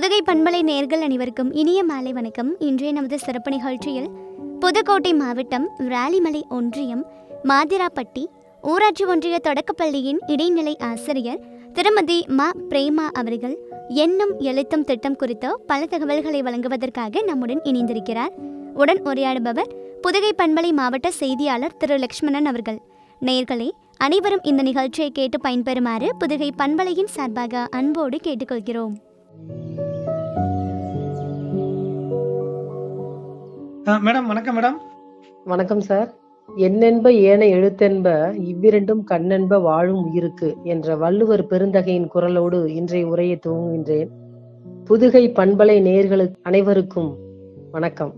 புதுகை பண்பலை நேர்கள் அனைவருக்கும் இனிய மாலை வணக்கம் இன்றைய நமது சிறப்பு நிகழ்ச்சியில் புதுக்கோட்டை மாவட்டம் ராலிமலை ஒன்றியம் மாதிராப்பட்டி ஊராட்சி ஒன்றிய தொடக்கப்பள்ளியின் இடைநிலை ஆசிரியர் திருமதி மா பிரேமா அவர்கள் எண்ணும் எழுத்தும் திட்டம் குறித்த பல தகவல்களை வழங்குவதற்காக நம்முடன் இணைந்திருக்கிறார் உடன் உரையாடுபவர் புதுகை பண்பலை மாவட்ட செய்தியாளர் திரு லக்ஷ்மணன் அவர்கள் நேர்களே அனைவரும் இந்த நிகழ்ச்சியை கேட்டு பயன்பெறுமாறு புதுகை பண்பலையின் சார்பாக அன்போடு கேட்டுக்கொள்கிறோம் ஆ, மேடம் வணக்கம் மேடம் வணக்கம் சார் எண்ணென்ப ஏன எழுத்தென்ப இவ்விரண்டும் கண்ணென்ப வாழும் உயிருக்கு என்ற வள்ளுவர் பெருந்தகையின் குரலோடு இன்றைய உரையை துவங்குகின்றேன் புதுகை பண்பலை நேயர்களுக்கு அனைவருக்கும் வணக்கம்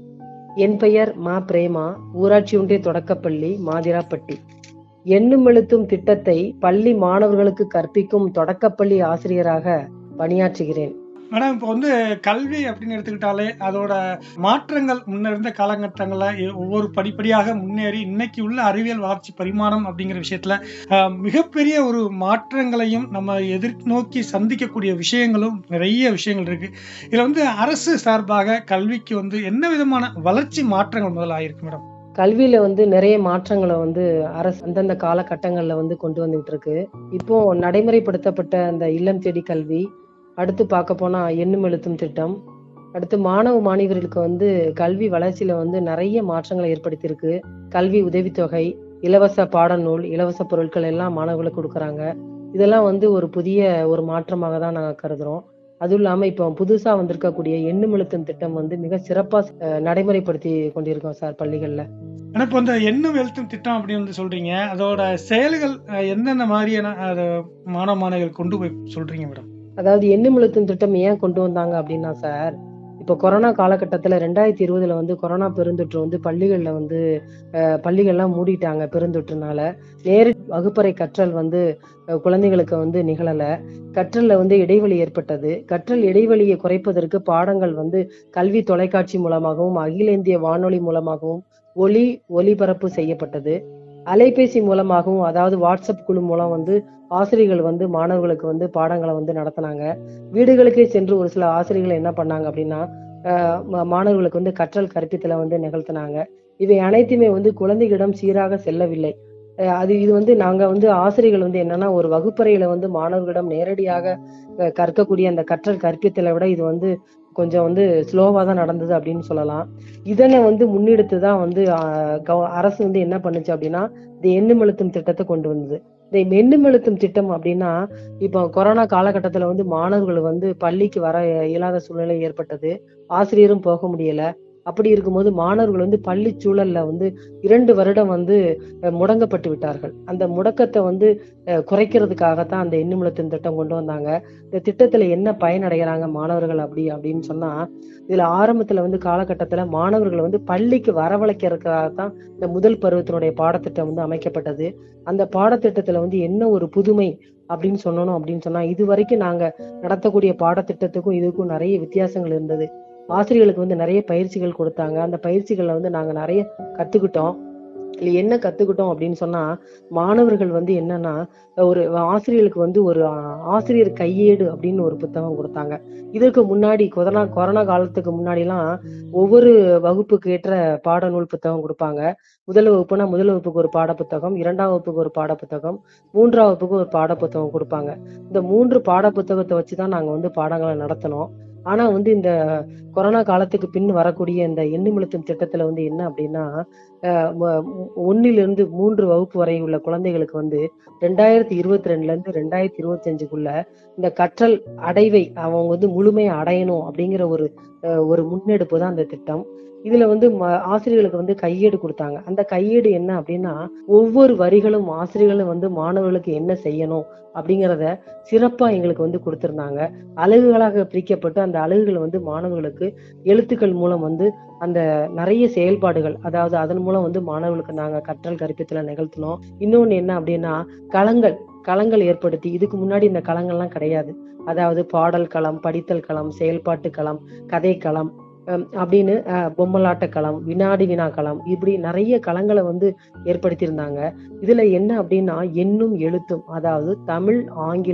என் பெயர் மா பிரேமா ஊராட்சி ஒன்றிய தொடக்கப்பள்ளி மாதிராப்பட்டி எண்ணும் எழுத்தும் திட்டத்தை பள்ளி மாணவர்களுக்கு கற்பிக்கும் தொடக்கப்பள்ளி ஆசிரியராக பணியாற்றுகிறேன் மேடம் இப்போ வந்து கல்வி அப்படின்னு எடுத்துக்கிட்டாலே அதோட மாற்றங்கள் முன்ன இருந்த காலகட்டங்களில் எ- ஒவ்வொரு படிப்படியாக முன்னேறி இன்னைக்கு உள்ள அறிவியல் வளர்ச்சி பரிமாணம் அப்படிங்கிற விஷயத்துல ஆஹ், மிகப்பெரிய ஒரு மாற்றங்களையும் நம்ம எதிர்நோக்கி சந்திக்கக்கூடிய விஷயங்களும் நிறைய விஷயங்கள் இருக்கு இதுல வந்து அரசு சார்பாக கல்விக்கு வந்து என்ன விதமான வளர்ச்சி மாற்றங்கள் முதல்ல ஆயிருக்கு மேடம் கல்வியில வந்து நிறைய மாற்றங்களை வந்து அரசு அந்தந்த காலகட்டங்கள்ல வந்து கொண்டு வந்துகிட்டு இருக்கு இப்போ நடைமுறைப்படுத்தப்பட்ட அந்த இல்லம் தேடி கல்வி அடுத்து பார்க்க போனா எண்ணும் எழுத்தும் திட்டம் அடுத்து மாணவ மாணவியர்களுக்கு வந்து கல்வி வளர்ச்சியில வந்து நிறைய மாற்றங்களை ஏற்படுத்தியிருக்கு கல்வி உதவித்தொகை இலவச பாடநூல் இலவச பொருட்கள் எல்லாம் மாணவர்களுக்கு கொடுக்குறாங்க இதெல்லாம் வந்து ஒரு புதிய ஒரு மாற்றமாக தான் நாங்கள் கருதுறோம் அதுவும் இல்லாம இப்போ புதுசா வந்திருக்கக்கூடிய எண்ணும் எழுத்தும் திட்டம் வந்து மிக சிறப்பா அஹ், நடைமுறைப்படுத்தி கொண்டிருக்கோம் சார் பள்ளிகள்ல ஆனா இப்போ இந்த எண்ணும் எழுத்தும் திட்டம் அப்படின்னு வந்து சொல்றீங்க அதோட செயல்கள் அஹ், எந்தெந்த மாதிரியான அதை மாணவ மாணவிகள் கொண்டு போய் சொல்றீங்க மேடம் அதாவது எண்ணும் எழுத்தும் திட்டம் ஏன் கொண்டு வந்தாங்க அப்படின்னா சார் இப்போ கொரோனா காலகட்டத்தில் ரெண்டாயிரத்தி இருபதுல வந்து கொரோனா பெருந்தொற்று வந்து பள்ளிகளில் வந்து அஹ், பள்ளிகள்லாம் மூடிட்டாங்க பெருந்தொற்றுனால நேரு வகுப்பறை கற்றல் வந்து அஹ், குழந்தைகளுக்கு வந்து நிகழலை கற்றல்ல வந்து இடைவெளி ஏற்பட்டது கற்றல் இடைவெளியை குறைப்பதற்கு பாடங்கள் வந்து கல்வி தொலைக்காட்சி மூலமாகவும் அகில இந்திய வானொலி மூலமாகவும் ஒளி ஒலிபரப்பு செய்யப்பட்டது அலைபேசி மூலமாகவும் அதாவது வாட்ஸ்அப் குழு மூலம் வந்து ஆசிரியர்கள் வந்து மாணவர்களுக்கு வந்து பாடங்களை வந்து நடத்தினாங்க வீடுகளுக்கே சென்று ஒரு சில ஆசிரியர்கள் என்ன பண்ணாங்க அப்படின்னா ஆஹ் மா- மாணவர்களுக்கு வந்து கற்றல் கற்பித்தலை வந்து நிகழ்த்தினாங்க இவை அனைத்துமே வந்து குழந்தைகளிடம் சீராக செல்லவில்லை ஆஹ் அது இது வந்து நாங்க வந்து ஆசிரியர்கள் வந்து என்னன்னா ஒரு வகுப்பறையில வந்து மாணவர்களிடம் நேரடியாக ஆஹ் கற்கக்கூடிய அந்த கற்றல் கற்பித்தலை விட இது வந்து கொஞ்சம் வந்து ஸ்லோவா தான் நடந்தது அப்படின்னு சொல்லலாம் இதனை வந்து முன்னெடுத்து தான் வந்து ஆஹ் கவ- அரசு வந்து என்ன பண்ணுச்சு அப்படின்னா இந்த எண்ணும் எழுத்தும் திட்டத்தை கொண்டு வந்தது இந்த எண்ணும் எழுத்தும் திட்டம் அப்படின்னா இப்போ கொரோனா காலகட்டத்துல வந்து மாணவர்கள் வந்து பள்ளிக்கு வர இயலாத சூழ்நிலை ஏற்பட்டது ஆசிரியரும் போக முடியல அப்படி இருக்கும்போது மாணவர்கள் வந்து பள்ளி சூழல்ல வந்து இரண்டு வருடம் வந்து அஹ், முடங்கப்பட்டு விட்டார்கள் அந்த முடக்கத்தை வந்து அஹ், குறைக்கிறதுக்காகத்தான் அந்த எண்ணும் எழுத்தும் திட்டம் கொண்டு வந்தாங்க இந்த திட்டத்துல என்ன பயனடைகிறாங்க மாணவர்கள் அப்படி அப்படின்னு சொன்னா இதுல ஆரம்பத்துல வந்து காலகட்டத்துல மாணவர்களை வந்து பள்ளிக்கு வரவழைக்கிறதுக்காகத்தான் இந்த முதல் பருவத்தினுடைய பாடத்திட்டம் வந்து அமைக்கப்பட்டது அந்த பாடத்திட்டத்துல வந்து என்ன ஒரு புதுமை அப்படின்னு சொன்னோம் அப்படின்னு சொன்னா இது வரைக்கும் நாங்க நடத்தக்கூடிய பாடத்திட்டத்துக்கும் இதுக்கும் நிறைய வித்தியாசங்கள் இருந்தது ஆசிரியர்களுக்கு வந்து நிறைய பயிற்சிகள் கொடுத்தாங்க அந்த பயிற்சிகள்ல வந்து நாங்க நிறைய கத்துக்கிட்டோம் இதுல என்ன கத்துக்கிட்டோம் அப்படின்னு சொன்னா மாணவர்கள் வந்து என்னன்னா ஒரு ஆசிரியர்களுக்கு வந்து ஒரு ஆ- ஆசிரியர் கையேடு அப்படின்னு ஒரு புத்தகம் கொடுத்தாங்க இதற்கு முன்னாடி கொரோனா கொரோனா காலத்துக்கு முன்னாடிலாம் ஒவ்வொரு வகுப்புக்கு ஏற்ற பாடநூல் புத்தகம் கொடுப்பாங்க முதல் வகுப்புனா முதல் வகுப்புக்கு ஒரு பாட புத்தகம் இரண்டாம் வகுப்புக்கு ஒரு பாட புத்தகம் மூன்றாம் வகுப்புக்கு ஒரு பாட புத்தகம் கொடுப்பாங்க இந்த மூன்று பாட புத்தகத்தை வச்சுதான் நாங்க வந்து பாடங்களை நடத்தினோம் ஆனா வந்து இந்த கொரோனா காலத்துக்கு பின் வரக்கூடிய இந்த எண்ணுமிழுத்தும் திட்டத்துல வந்து என்ன அப்படின்னா அஹ் ம- ஒண்ணிலிருந்து மூன்று வகுப்பு வரை உள்ள குழந்தைகளுக்கு வந்து ரெண்டாயிரத்தி இருபத்தி ரெண்டுல இருந்து ரெண்டாயிரத்தி இருபத்தி அஞ்சுக்குள்ள இந்த கற்றல் அடைவை அவங்க வந்து முழுமையா அடையணும் அப்படிங்கிற ஒரு அஹ், ஒரு முன்னெடுப்பு தான் அந்த திட்டம் இதுல வந்து ம- ஆசிரியர்களுக்கு வந்து கையேடு கொடுத்தாங்க அந்த கையேடு என்ன அப்படின்னா ஒவ்வொரு வரிகளும் ஆசிரியர்களும் வந்து மாணவர்களுக்கு என்ன செய்யணும் அப்படிங்கிறத சிறப்பா எங்களுக்கு வந்து கொடுத்திருந்தாங்க அலகுகளாக பிரிக்கப்பட்டு அந்த அலகுகள் வந்து மாணவர்களுக்கு எழுத்துக்கள் மூலம் வந்து அந்த நிறைய செயல்பாடுகள் அதாவது அதன் மூலம் வந்து மாணவர்களுக்கு நாங்க கற்றல் கற்பித்தல நிகழ்த்தினோம் இன்னொன்னு என்ன அப்படின்னா களங்கள் களங்கள் ஏற்படுத்தி இதுக்கு முன்னாடி இந்த களங்கள்லாம் கிடையாது அதாவது பாடல் களம் படித்தல் களம் செயல்பாட்டு களம் கதை களம் ஹம், அப்படின்னு அஹ், பொம்மலாட்ட களம் வினாடி வினா களம் இப்படி நிறைய களங்களை வந்து ஏற்படுத்தியிருந்தாங்க இதுல என்ன அப்படின்னா எண்ணும் எழுத்தும் அதாவது தமிழ் ஆங்கிலம்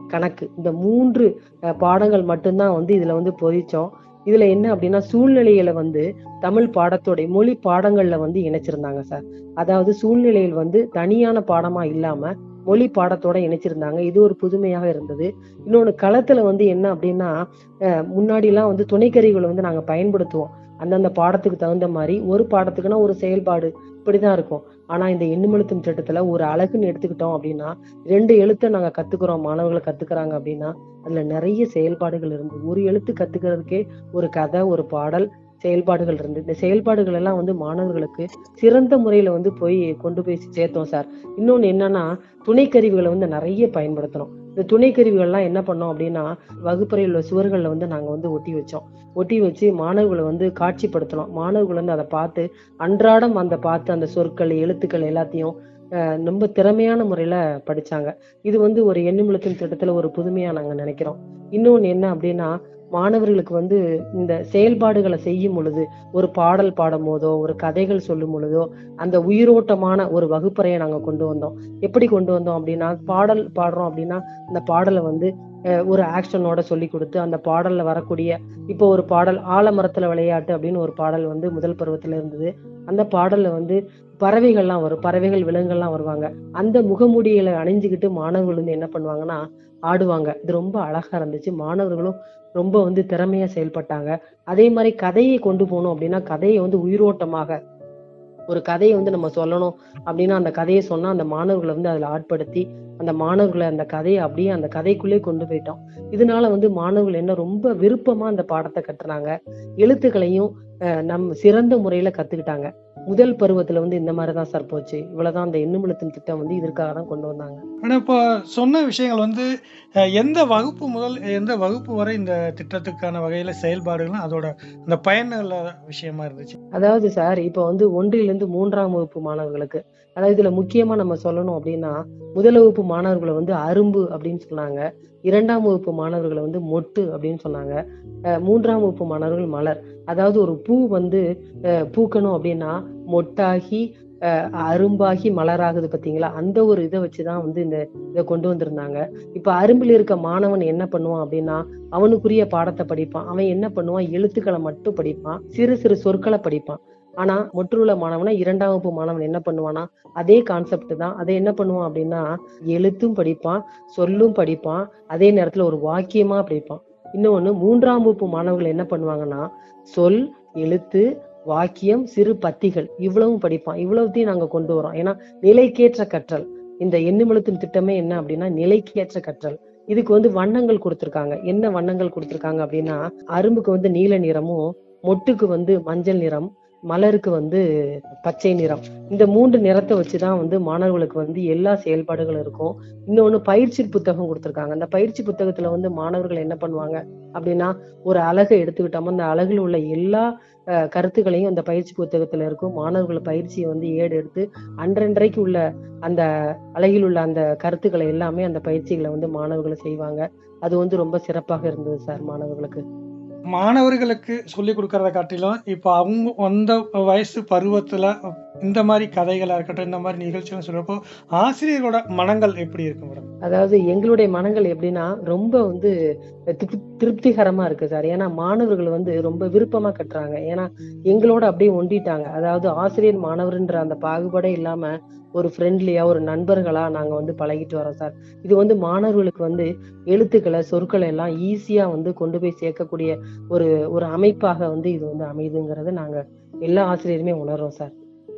கணக்கு இந்த மூன்று அஹ், பாடங்கள் மட்டும்தான் வந்து இதுல வந்து பொதிச்சோம் இதுல என்ன அப்படின்னா சூழ்நிலைகளை வந்து தமிழ் பாடத்தோட மொழி பாடங்கள்ல வந்து இணைச்சிருந்தாங்க சார் அதாவது சூழ்நிலையில் வந்து தனியான பாடமா இல்லாம மொழி பாடத்தோட இணைச்சிருந்தாங்க இது ஒரு புதுமையாக இருந்தது இன்னொன்னு களத்துல வந்து என்ன அப்படின்னா அஹ், முன்னாடி எல்லாம் வந்து துணைக்கருவிகளை வந்து நாங்க பயன்படுத்துவோம் அந்தந்த பாடத்துக்கு தகுந்த மாதிரி ஒரு பாடத்துக்குன்னா ஒரு செயல்பாடு இப்படிதான் இருக்கும் ஆனா இந்த எண்ணுமெழுத்தும் திட்டத்துல ஒரு அழகுன்னு எடுத்துக்கிட்டோம் அப்படின்னா ரெண்டு எழுத்தை நாங்க கத்துக்கிறோம் மாணவர்கள் கத்துக்கிறாங்க அப்படின்னா அதுல நிறைய செயல்பாடுகள் இருந்து ஒரு எழுத்து கத்துக்கிறதுக்கே ஒரு கதை ஒரு பாடல் செயல்பாடுகள் இருந்து இந்த செயல்பாடுகள் எல்லாம் வந்து மாணவர்களுக்கு சிறந்த முறையில வந்து போய் கொண்டு போய் சேர்த்தோம் சார் இன்னொன்னு என்னன்னா துணைக்கருவிகளை வந்து நிறைய பயன்படுத்தணும் இந்த துணைக்கருவிகள்லாம் என்ன பண்ணோம் அப்படின்னா வகுப்பறையில் உள்ள சுவர்கள்ல வந்து நாங்க வந்து ஒட்டி வச்சோம் ஒட்டி வச்சு மாணவர்களை வந்து காட்சிப்படுத்தணும் மாணவர்கள் வந்து அதை பார்த்து அன்றாடம் அந்த பார்த்து அந்த சொற்கள் எழுத்துக்கள் எல்லாத்தையும் அஹ், ரொம்ப திறமையான முறையில படிச்சாங்க இது வந்து ஒரு எண்ணுமிழத்தின் திட்டத்துல ஒரு புதுமையா நாங்க நினைக்கிறோம் இன்னொன்னு என்ன அப்படின்னா மாணவர்களுக்கு வந்து இந்த செயல்பாடுகளை செய்யும் பொழுது ஒரு பாடல் பாடும் போதோ ஒரு கதைகள் சொல்லும் பொழுதோ அந்த உயிரோட்டமான ஒரு வகுப்பறையை நாங்க கொண்டு வந்தோம் எப்படி கொண்டு வந்தோம் அப்படின்னா பாடல் பாடுறோம் அப்படின்னா அந்த பாடலை வந்து அஹ், ஒரு ஆக்ஷனோட சொல்லி கொடுத்து அந்த பாடல்ல வரக்கூடிய இப்போ ஒரு பாடல் ஆலமரத்துல விளையாட்டு அப்படின்னு ஒரு பாடல் வந்து முதல் பருவத்துல இருந்தது அந்த பாடல்ல வந்து பறவைகள்லாம் வரும் பறவைகள் விலங்குகள்லாம் வருவாங்க அந்த முகமூடிகளை அணிஞ்சுக்கிட்டு மாணவர்கள் வந்து என்ன பண்ணுவாங்கன்னா ஆடுவாங்க இது ரொம்ப அழகா இருந்துச்சு மாணவர்களும் ரொம்ப வந்து திறமையா செயல்பட்டாங்க அதே மாதிரி கதையை கொண்டு போகணும் அப்படின்னா கதையை வந்து உயிரோட்டமாக ஒரு கதையை வந்து நம்ம சொல்லணும் அப்படின்னா அந்த கதையை சொன்னா அந்த மாணவர்களை வந்து அதுல ஆட்படுத்தி அந்த மாணவர்களை அந்த கதையை அப்படியே அந்த கதைக்குள்ளே கொண்டு போயிட்டோம் இதனால வந்து மாணவர்கள் என்ன ரொம்ப விருப்பமா அந்த பாடத்தை கட்டுனாங்க எழுத்துக்களையும் அஹ், நம்ம சிறந்த முறையில கத்துக்கிட்டாங்க முதல் பருவத்துல வந்து இந்த மாதிரிதான் சார் போச்சு இவ்வளவுதான் அந்த எண்ணுமிழத்தின் திட்டம் வந்து இதற்காக தான் கொண்டு வந்தாங்க ஆனா இப்போ சொன்ன விஷயங்கள் வந்து அஹ், எந்த வகுப்பு முதல் எந்த வகுப்பு வரை இந்த திட்டத்துக்கான வகையில செயல்பாடுகளும் அதோட அந்த பயனுள்ள விஷயமா இருந்துச்சு அதாவது சார் இப்ப வந்து ஒன்றிலிருந்து மூன்றாம் வகுப்பு மாணவர்களுக்கு அதாவது இதுல முக்கியமா நம்ம சொல்லணும் அப்படின்னா முதல் வகுப்பு மாணவர்களை வந்து அரும்பு அப்படின்னு சொன்னாங்க இரண்டாம் வகுப்பு மாணவர்களை வந்து மொட்டு அப்படின்னு சொன்னாங்க அஹ் மூன்றாம் வகுப்பு மாணவர்கள் மலர் அதாவது ஒரு பூ வந்து அஹ் பூக்கணும் அப்படின்னா மொட்டாகி அஹ் அரும்பாகி மலராகுது பாத்தீங்களா அந்த ஒரு இதை வச்சுதான் வந்து இந்த இதை கொண்டு வந்திருந்தாங்க இப்ப அரும்பில் இருக்க மாணவன் என்ன பண்ணுவான் அப்படின்னா அவனுக்குரிய பாடத்தை படிப்பான் அவன் என்ன பண்ணுவான் எழுத்துக்களை மட்டும் படிப்பான் சிறு சிறு சொற்களை படிப்பான் ஆனா மொற்றுள்ள மாணவனா இரண்டாம் வகுப்பு மாணவன் என்ன பண்ணுவானா அதே கான்செப்ட் தான் அதை என்ன பண்ணுவான் அப்படின்னா எழுத்தும் படிப்பான் சொல்லும் படிப்பான் அதே நேரத்துல ஒரு வாக்கியமா படிப்பான் இன்னொன்னு மூன்றாம் வகுப்பு மாணவர்கள் என்ன பண்ணுவாங்கன்னா சொல் எழுத்து வாக்கியம் சிறு பத்திகள் இவ்வளவும் படிப்பான் இவ்வளவுத்தையும் நாங்க கொண்டு வரோம் ஏன்னா நிலைக்கேற்ற கற்றல் இந்த எண்ணுமிழத்தின் திட்டமே என்ன அப்படின்னா நிலைக்கேற்ற கற்றல் இதுக்கு வந்து வண்ணங்கள் கொடுத்திருக்காங்க என்ன வண்ணங்கள் கொடுத்திருக்காங்க அப்படின்னா அரும்புக்கு வந்து நீல நிறமும் மொட்டுக்கு வந்து மஞ்சள் நிறம் மலருக்கு வந்து பச்சை நிறம் இந்த மூன்று நிறத்தை வச்சுதான் வந்து மாணவர்களுக்கு வந்து எல்லா செயல்பாடுகளும் இருக்கும் இன்னொன்னு பயிற்சி புத்தகம் கொடுத்திருக்காங்க அந்த பயிற்சி புத்தகத்துல வந்து மாணவர்கள் என்ன பண்ணுவாங்க அப்படின்னா ஒரு அழகை எடுத்துக்கிட்டோம் அந்த அழகுல உள்ள எல்லா அஹ், கருத்துக்களையும் அந்த பயிற்சி புத்தகத்துல இருக்கும் மாணவர்கள் பயிற்சியை வந்து ஏடு எடுத்து அன்றன்றைக்கு உள்ள அந்த அழகில் உள்ள அந்த கருத்துக்களை எல்லாமே அந்த பயிற்சிகளை வந்து மாணவர்கள் செய்வாங்க அது வந்து ரொம்ப சிறப்பாக இருந்தது சார் மாணவர்களுக்கு மாணவர்களுக்கு சொல்லி கொடுக்கறத காட்டிலும் இப்போ அவங்க அந்த வயசு பருவத்துல இந்த மாதிரி கதைகளா இருக்கட்டும் இந்த மாதிரி நிகழ்ச்சிகள் சொல்றப்போ ஆசிரியர்களோட மனங்கள் எப்படி இருக்கும் மேடம் அதாவது எங்களுடைய மனங்கள் எப்படின்னா ரொம்ப வந்து திருப்தி- திருப்திகரமா இருக்கு சார் ஏன்னா மாணவர்கள் வந்து ரொம்ப விருப்பமா கட்டுறாங்க ஏன்னா எங்களோட அப்படியே ஒண்டிட்டாங்க அதாவது ஆசிரியர் மாணவர்ன்ற அந்த பாகுபாடே இல்லாம ஒரு ஃப்ரெண்ட்லியா ஒரு நண்பர்களா நாங்க வந்து பழகிட்டு வரோம் சார் இது வந்து மாணவர்களுக்கு வந்து எழுத்துக்களை சொற்களை எல்லாம் ஈஸியா வந்து கொண்டு போய் சேர்க்கக்கூடிய ஒரு ஒரு அமைப்பாக வந்து இது வந்து அமைதுங்கிறத நாங்க எல்லா ஆசிரியருமே உணர்றோம் சார்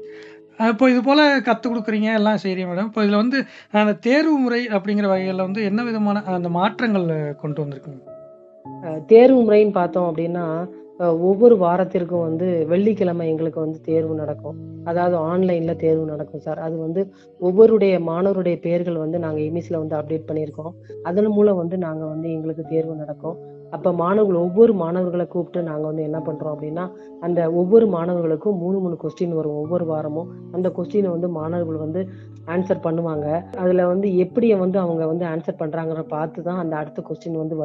அஹ் இப்போ இது போல கற்றுக் கொடுக்குறீங்க எல்லாம் செய்றீங்க மேடம் இப்போ இதுல வந்து அந்த தேர்வு முறை அப்படிங்கிற வகையில வந்து என்ன விதமான அந்த மாற்றங்கள் கொண்டு வந்திருக்குங்க அஹ் தேர்வு முறைன்னு பார்த்தோம் அப்படின்னா அஹ் ஒவ்வொரு வாரத்திற்கும் வந்து வெள்ளிக்கிழமை எங்களுக்கு வந்து தேர்வு நடக்கும் அதாவது ஆன்லைன்ல தேர்வு நடக்கும் சார் அது வந்து ஒவ்வொருடைய மாணவருடைய பெயர்கள் வந்து நாங்க எமிஸ்ல வந்து அப்டேட் பண்ணியிருக்கோம் அதன் மூலம் வந்து நாங்க வந்து எங்களுக்கு தேர்வு நடக்கும் அப்ப மாணவர்கள் ஒவ்வொரு மாணவர்களை கூப்பிட்டு நாங்க வந்து என்ன பண்றோம் அப்படின்னா அந்த ஒவ்வொரு மாணவர்களுக்கும் மூணு மூணு கொஸ்டின் வரும் ஒவ்வொரு வாரமும் அந்த கொஸ்டினை வந்து மாணவர்கள் வந்து ஆன்சர் பண்ணுவாங்க அதுல வந்து எப்படி வந்து அவங்க வந்து ஆன்சர் பண்றாங்கற பார்த்து தான் அந்த அடுத்த கொஸ்டின் வந்து வரும்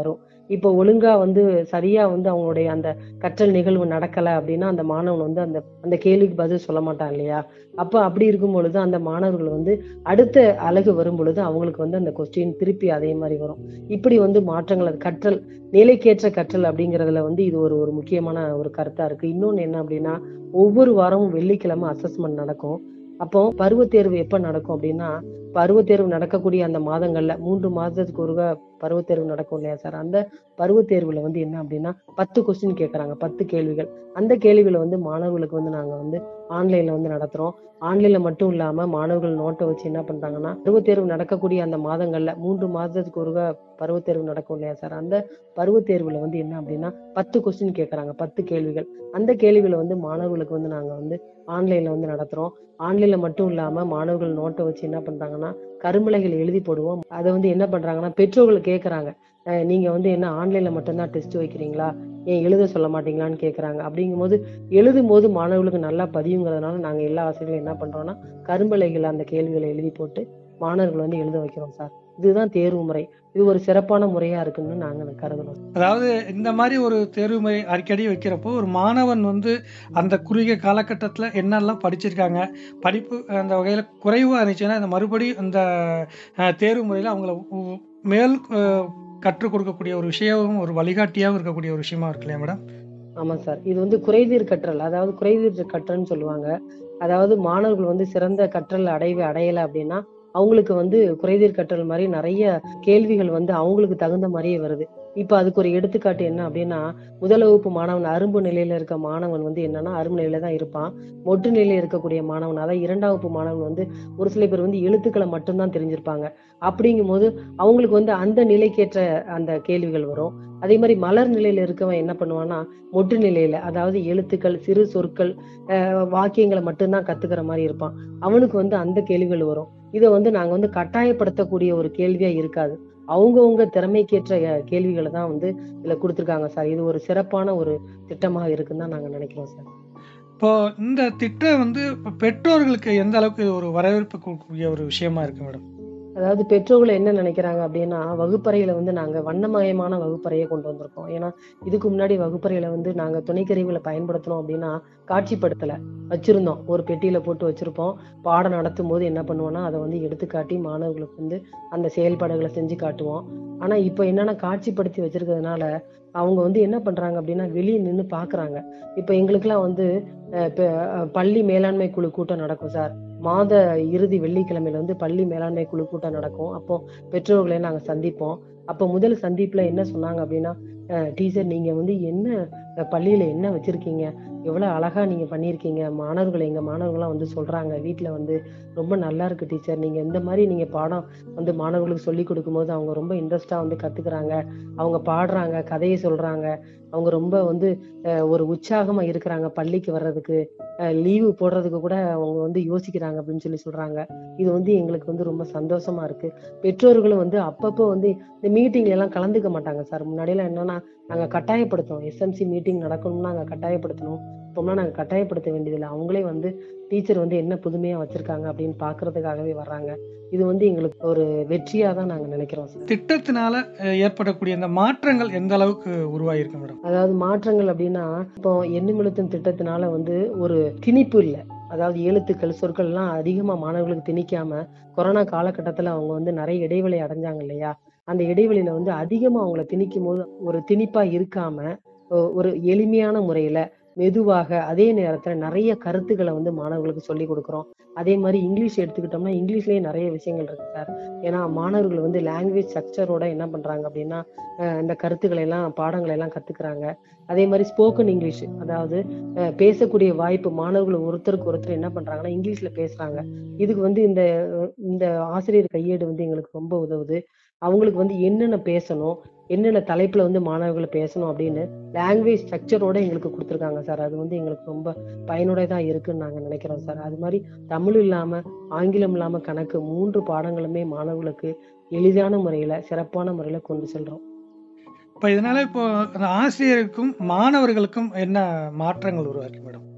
இப்போ ஒழுங்கா வந்து சரியா வந்து அவங்களுடைய அந்த கற்றல் நிகழ்வு நடக்கல அப்படின்னா அந்த மாணவன் வந்து அந்த அந்த கேள்விக்கு பதில் சொல்ல மாட்டான் இல்லையா அப்ப அப்படி இருக்கும் பொழுது அந்த மாணவர்கள் வந்து அடுத்த அழகு வரும் பொழுது அவங்களுக்கு வந்து அந்த கொஸ்டின் திருப்பி அதே மாதிரி வரும் இப்படி வந்து மாற்றங்கள் அது கற்றல் நிலைக்கேற்ற கற்றல் அப்படிங்கறதுல வந்து இது ஒரு ஒரு முக்கியமான ஒரு கருத்தா இருக்கு இன்னொன்னு என்ன அப்படின்னா ஒவ்வொரு வாரமும் வெள்ளிக்கிழமை அசஸ்மெண்ட் நடக்கும் அப்போ பருவத் தேர்வு எப்ப நடக்கும் அப்படின்னா பருவத் தேர்வு நடக்கக்கூடிய அந்த மாதங்கள்ல மூன்று மாதத்துக்கு ஒரு பருவத் தேர்வு நடக்கும் இல்லையா சார் அந்த பருவத் தேர்வுல வந்து என்ன அப்படின்னா பத்து கொஸ்டின் கேட்கறாங்க பத்து கேள்விகள் அந்த கேள்விகளை வந்து மாணவர்களுக்கு வந்து நாங்க வந்து ஆன்லைன்ல வந்து நடத்துறோம் ஆன்லைன்ல மட்டும் இல்லாம மாணவர்கள் நோட்டை வச்சு என்ன பண்றாங்கன்னா பருவத் தேர்வு நடக்கக்கூடிய அந்த மாதங்கள்ல மூன்று மாதத்துக்கு ஒரு பருவத் தேர்வு நடக்கும் இல்லையா சார் அந்த பருவத் தேர்வுல வந்து என்ன அப்படின்னா பத்து கொஸ்டின் கேட்கறாங்க பத்து கேள்விகள் அந்த கேள்விகளை வந்து மாணவர்களுக்கு வந்து நாங்க வந்து ஆன்லைன்ல வந்து நடத்துறோம் ஆன்லைன்ல மட்டும் இல்லாம மாணவர்கள் நோட்டை வச்சு என்ன பண்றாங்கன்னா கரும்பலைகள் எழுதி போடுவோம் அதை வந்து என்ன பண்றாங்கன்னா பெற்றோர்கள் கேட்கறாங்க அஹ் நீங்க வந்து என்ன ஆன்லைன்ல மட்டும்தான் டெஸ்ட் வைக்கிறீங்களா ஏன் எழுத சொல்ல மாட்டீங்களான்னு கேட்கறாங்க அப்படிங்கும்போது எழுதும் போது மாணவர்களுக்கு நல்லா பதியுங்கிறதுனால நாங்க எல்லா ஆசிரியர்களும் என்ன பண்றோம்னா கரும்பலைகள் அந்த கேள்விகளை எழுதி போட்டு மாணவர்கள் வந்து எழுத வைக்கிறோம் சார் இதுதான் தேர்வு முறை இது ஒரு சிறப்பான முறையா இருக்குன்னு நாங்க கருதுறோம் அதாவது இந்த மாதிரி ஒரு தேர்வு முறை அடிக்கடி வைக்கிறப்போ ஒரு மாணவன் வந்து அந்த குறுகிய காலகட்டத்துல என்னெல்லாம் படிச்சிருக்காங்க படிப்பு அந்த வகையில குறைவா இருந்துச்சுன்னா அந்த மறுபடியும் அந்த அஹ், தேர்வு முறையில அவங்கள உ- மேல் அஹ், கற்றுக் கொடுக்கக்கூடிய ஒரு விஷயமும் ஒரு வழிகாட்டியாகவும் இருக்கக்கூடிய ஒரு விஷயமா இருக்கு இல்லையா மேடம் ஆமா சார் இது வந்து குறைதீர் கற்றல் அதாவது குறைதீர் கற்றல்னு சொல்லுவாங்க அதாவது மாணவர்கள் வந்து சிறந்த கற்றல் அடைவு அடையல அப்படின்னா அவங்களுக்கு வந்து குறைதீர் கற்றல் மாதிரி நிறைய கேள்விகள் வந்து அவங்களுக்கு தகுந்த மாதிரியே வருது இப்ப அதுக்கு ஒரு எடுத்துக்காட்டு என்ன அப்படின்னா முதல் வகுப்பு மாணவன் அரும்பு நிலையில இருக்க மாணவன் வந்து என்னன்னா அரும்பு நிலையில தான் இருப்பான் மொட்டு நிலையில இருக்கக்கூடிய மாணவன் அதாவது இரண்டாம் வகுப்பு மாணவன் வந்து ஒரு சில பேர் வந்து எழுத்துக்களை மட்டும்தான் தெரிஞ்சிருப்பாங்க அப்படிங்கும்போது அவங்களுக்கு வந்து அந்த நிலைக்கேற்ற அந்த கேள்விகள் வரும் அதே மாதிரி மலர் நிலையில இருக்கவன் என்ன பண்ணுவான்னா மொட்டு நிலையில அதாவது எழுத்துக்கள் சிறு சொற்கள் அஹ் வாக்கியங்களை மட்டும்தான் கத்துக்கிற மாதிரி இருப்பான் அவனுக்கு வந்து அந்த கேள்விகள் வரும் இதை வந்து நாங்க வந்து கட்டாயப்படுத்தக்கூடிய ஒரு கேள்வியா இருக்காது அவங்கவுங்க திறமைக்கேற்ற அஹ், கேள்விகளை தான் வந்து இதுல கொடுத்துருக்காங்க சார் இது ஒரு சிறப்பான ஒரு திட்டமாக இருக்குன்னு தான் நாங்க நினைக்கிறோம் சார் இப்போ இந்த திட்டம் வந்து இப்ப பெற்றோர்களுக்கு எந்த அளவுக்கு இது ஒரு வரவேற்பு கொடுக்கக்கூடிய ஒரு விஷயமா இருக்கு மேடம் அதாவது பெற்றோர்கள் என்ன நினைக்கிறாங்க அப்படின்னா வகுப்பறையில வந்து நாங்க வண்ணமயமான வகுப்பறையை கொண்டு வந்திருக்கோம் ஏன்னா இதுக்கு முன்னாடி வகுப்பறையில வந்து நாங்க துணைக்கருவிகளை பயன்படுத்தணும் அப்படின்னா காட்சிப்படுத்தல வச்சிருந்தோம் ஒரு பெட்டியில போட்டு வச்சிருப்போம் பாடம் நடத்தும் போது என்ன பண்ணுவோம்னா அதை வந்து எடுத்து காட்டி மாணவர்களுக்கு வந்து அந்த செயல்பாடுகளை செஞ்சு காட்டுவோம் ஆனா இப்ப என்னன்னா காட்சிப்படுத்தி வச்சிருக்கிறதுனால அவங்க வந்து என்ன பண்றாங்க அப்படின்னா வெளியே நின்னு பாக்குறாங்க இப்ப எங்களுக்கெல்லாம் வந்து அஹ், இப்ப, அஹ், பள்ளி மேலாண்மை குழு கூட்டம் நடக்கும் சார் மாத இறுதி வெள்ளிக்கிழமையில வந்து பள்ளி மேலாண்மை குழு கூட்டம் நடக்கும் அப்போ பெற்றோர்களை நாங்க சந்திப்போம் அப்போ முதல் சந்திப்புல என்ன சொன்னாங்க அப்படின்னா டீச்சர் நீங்க வந்து என்ன அஹ், பள்ளியில என்ன வச்சிருக்கீங்க எவ்வளவு அழகா நீங்க பண்ணியிருக்கீங்க மாணவர்கள் எங்க மாணவர்கள்லாம் வந்து சொல்றாங்க வீட்ல வந்து ரொம்ப நல்லா இருக்கு டீச்சர் நீங்க இந்த மாதிரி நீங்க பாடம் வந்து மாணவர்களுக்கு சொல்லி கொடுக்கும்போது அவங்க ரொம்ப இன்ட்ரெஸ்டா வந்து கத்துக்கிறாங்க அவங்க பாடுறாங்க கதையை சொல்றாங்க அவங்க ரொம்ப வந்து அஹ், ஒரு உற்சாகமா இருக்கிறாங்க பள்ளிக்கு வர்றதுக்கு லீவு போடுறதுக்கு கூட அவங்க வந்து யோசிக்கிறாங்க அப்படின்னு சொல்லி சொல்றாங்க இது வந்து எங்களுக்கு வந்து ரொம்ப சந்தோஷமா இருக்கு பெற்றோர்களும் வந்து அப்பப்போ வந்து இந்த மீட்டிங்ல எல்லாம் கலந்துக்க மாட்டாங்க சார் முன்னாடியெல்லாம் என்னன்னா நாங்க கட்டாயப்படுத்தணும் எஸ்எம்சி மீட்டிங் நடக்கணும்னா நாங்க கட்டாயப்படுத்தணும் இப்போம்னா நாங்க கட்டாயப்படுத்த வேண்டியதில்லை அவங்களே வந்து டீச்சர் வந்து என்ன புதுமையா வச்சிருக்காங்க அப்படின்னு பாக்குறதுக்காகவே வர்றாங்க இது வந்து எங்களுக்கு ஒரு வெற்றியா தான் நாங்க நினைக்கிறோம் சார் திட்டத்தினால அஹ், ஏற்படக்கூடிய இந்த மாற்றங்கள் எந்த அளவுக்கு உருவாயிருக்கு மேடம் அதாவது மாற்றங்கள் அப்படின்னா இப்போ எண்ணுமிழுத்தும் திட்டத்தினால வந்து ஒரு திணிப்பு இல்லை அதாவது எழுத்துக்கள் சொற்கள் எல்லாம் அதிகமா மாணவர்களுக்கு திணிக்காம கொரோனா காலகட்டத்துல அவங்க வந்து நிறைய இடைவெளி அடைஞ்சாங்க இல்லையா அந்த இடைவெளியில வந்து அதிகமா அவங்கள திணிக்கும் போது ஒரு திணிப்பா இருக்காம ஒ- ஒரு எளிமையான முறையில மெதுவாக அதே நேரத்துல நிறைய கருத்துக்களை வந்து மாணவர்களுக்கு சொல்லி கொடுக்குறோம் அதே மாதிரி இங்கிலீஷ் எடுத்துக்கிட்டோம்னா இங்கிலீஷ்லயே நிறைய விஷயங்கள் இருக்கு சார் ஏன்னா மாணவர்கள் வந்து லாங்குவேஜ் ஸ்ட்ரக்சரோட என்ன பண்றாங்க அப்படின்னா அஹ் இந்த கருத்துக்களை எல்லாம் பாடங்களை எல்லாம் கத்துக்கிறாங்க அதே மாதிரி ஸ்போக்கன் இங்கிலீஷ் அதாவது அஹ் பேசக்கூடிய வாய்ப்பு மாணவர்கள் ஒருத்தருக்கு ஒருத்தர் என்ன பண்றாங்கன்னா இங்கிலீஷ்ல பேசுறாங்க இதுக்கு வந்து இந்த அஹ் இந்த ஆசிரியர் கையேடு வந்து எங்களுக்கு ரொம்ப உதவுது அவங்களுக்கு வந்து என்னென்ன பேசணும் என்னென்ன தலைப்புல வந்து மாணவர்கள் பேசணும் அப்படின்னு லாங்குவேஜ் ஸ்ட்ரக்சரோட எங்களுக்கு கொடுத்துருக்காங்க சார் அது வந்து எங்களுக்கு ரொம்ப பயனுடையதா இருக்குன்னு நாங்க நினைக்கிறோம் சார் அது மாதிரி தமிழ் இல்லாம ஆங்கிலம் இல்லாம கணக்கு மூன்று பாடங்களுமே மாணவர்களுக்கு எளிதான முறையில சிறப்பான முறையில கொண்டு செல்றோம் இப்போ இதனால இப்போ அந்த ஆசிரியருக்கும் மாணவர்களுக்கும் என்ன மாற்றங்கள் உருவாயிருக்கு மேடம்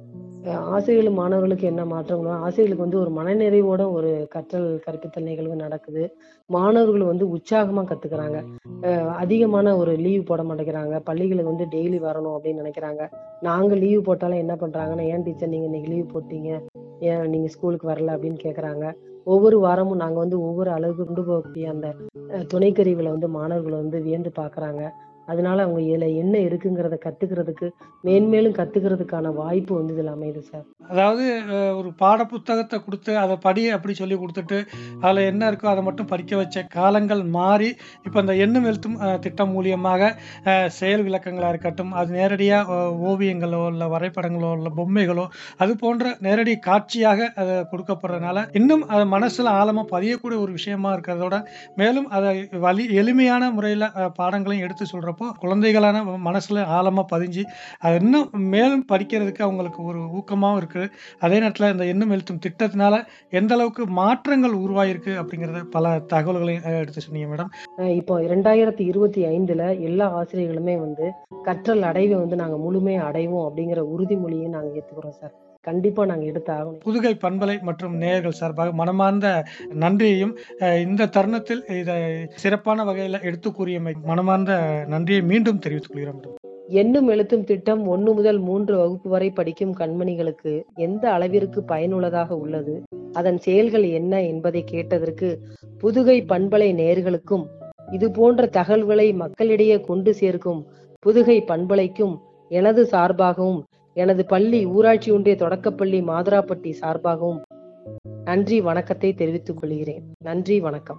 அஹ் ஆசிரியர்கள் மாணவர்களுக்கு என்ன மாற்றங்களோ ஆசிரியர்களுக்கு வந்து ஒரு மனநிறைவோட ஒரு கற்றல் கற்பித்தல் நிகழ்வு நடக்குது மாணவர்கள் வந்து உற்சாகமா கத்துக்கிறாங்க அஹ் அதிகமான ஒரு லீவ் போட மாட்டேங்கிறாங்க பள்ளிகளுக்கு வந்து டெய்லி வரணும் அப்படின்னு நினைக்கிறாங்க நாங்க லீவ் போட்டாலும் என்ன பண்றாங்கன்னா ஏன் டீச்சர் நீங்க இன்னைக்கு லீவ் போட்டீங்க ஏன் நீங்க ஸ்கூலுக்கு வரல அப்படின்னு கேக்குறாங்க ஒவ்வொரு வாரமும் நாங்க வந்து ஒவ்வொரு அளவுக்கு கொண்டு போகக்கூடிய அந்த அஹ், துணைக்கருவிகளை வந்து மாணவர்கள் வந்து வியந்து பாக்குறாங்க அதனால அவங்க இதுல என்ன இருக்குங்கிறத கத்துக்கிறதுக்கு மேன்மேலும் கத்துக்கிறதுக்கான வாய்ப்பு வந்து இதுல அமையுது சார் அதாவது அஹ், ஒரு பாட புத்தகத்தை கொடுத்து அதை படி அப்படி சொல்லி கொடுத்துட்டு அதில் என்ன இருக்கோ அதை மட்டும் படிக்க வச்ச காலங்கள் மாறி இப்போ இந்த எண்ணும் எழுத்தும் அஹ், திட்டம் மூலியமாக அஹ், செயல் விளக்கங்களாக இருக்கட்டும் அது நேரடியாக ஓவியங்களோ இல்லை வரைபடங்களோ இல்லை பொம்மைகளோ அது போன்ற நேரடி காட்சியாக அதை கொடுக்கப்படுறதுனால இன்னும் அது மனசில் ஆழமாக பதியக்கூடிய ஒரு விஷயமா இருக்கிறதோட மேலும் அதை வலி எளிமையான முறையில் பாடங்களையும் எடுத்து சொல்கிறப்போ குழந்தைகளான மனசில் ஆழமாக பதிஞ்சு அது இன்னும் மேலும் படிக்கிறதுக்கு அவங்களுக்கு ஒரு ஊக்கமாகவும் இருக்குது அதே நேரத்தில் இந்த எண்ணும் எழுத்தும் திட்டத்தினால எந்த அளவுக்கு மாற்றங்கள் உருவாயிருக்கு அப்படிங்கிறத பல தகவல்களையும் அஹ், எடுத்து சொன்னீங்க மேடம் அஹ் இப்போ ரெண்டாயிரத்தி இருபத்தி ஐந்துல எல்லா ஆசிரியர்களுமே வந்து கற்றல் அடைவை வந்து நாங்க முழுமையா அடைவோம் அப்படிங்கிற உறுதிமொழியை நாங்க ஏத்துக்கிறோம் சார் கண்டிப்பா நாங்க எடுத்து ஆகணும் புதுகை பண்பலை மற்றும் நேயர்கள் சார்பாக மனமார்ந்த நன்றியையும் அஹ், இந்த தருணத்தில் இதை சிறப்பான வகையில் எடுத்து கூறியமை மனமார்ந்த நன்றியை மீண்டும் தெரிவித்துக் கொள்கிறோம் மேடம் எண்ணும் எழுத்தும் திட்டம் ஒன்று முதல் மூன்று வகுப்பு வரை படிக்கும் கண்மணிகளுக்கு எந்த அளவிற்கு பயனுள்ளதாக உள்ளது அதன் செயல்கள் என்ன என்பதை கேட்டதற்கு புதுகை பண்பலை நேயர்களுக்கும் இது போன்ற தகவல்களை மக்களிடையே கொண்டு சேர்க்கும் புதுகை பண்பலைக்கும் எனது சார்பாகவும் எனது பள்ளி ஊராட்சி ஒன்றிய தொடக்கப்பள்ளி மாதுராப்பட்டி சார்பாகவும் நன்றி வணக்கத்தை தெரிவித்துக் கொள்கிறேன் நன்றி வணக்கம்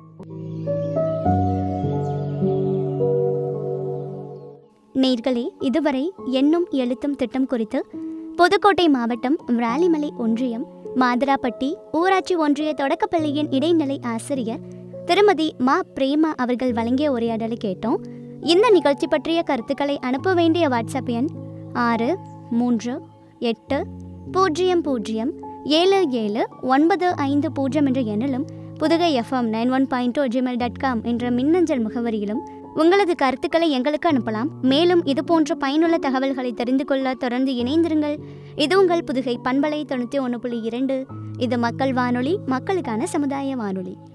நேர்களே இதுவரை எண்ணும் எழுத்தும் திட்டம் குறித்து புதுக்கோட்டை மாவட்டம் விராலிமலை ஒன்றியம் மாதராப்பட்டி ஊராட்சி ஒன்றிய தொடக்கப்பள்ளியின் இடைநிலை ஆசிரியர் திருமதி மா பிரேமா அவர்கள் வழங்கிய உரையாடலை கேட்டோம் இந்த நிகழ்ச்சி பற்றிய கருத்துக்களை அனுப்ப வேண்டிய வாட்ஸ்அப் எண் ஆறு மூன்று எட்டு பூஜ்ஜியம் பூஜ்ஜியம் ஏழு ஏழு ஒன்பது ஐந்து பூஜ்ஜியம் என்ற எண்ணிலும் Pudugai FM nine one point two Gmail dot com என்ற மின்னஞ்சல் முகவரியிலும் உங்களது கருத்துக்களை எங்களுக்கு அனுப்பலாம் மேலும் இது போன்ற பயனுள்ள தகவல்களை தெரிந்து கொள்ள தொடர்ந்து இணைந்திருங்கள் இது உங்கள் புதுகை பண்பலை தொண்ணூற்றி ஒன்று புள்ளி இரண்டு இது மக்கள் வானொலி மக்களுக்கான சமுதாய வானொலி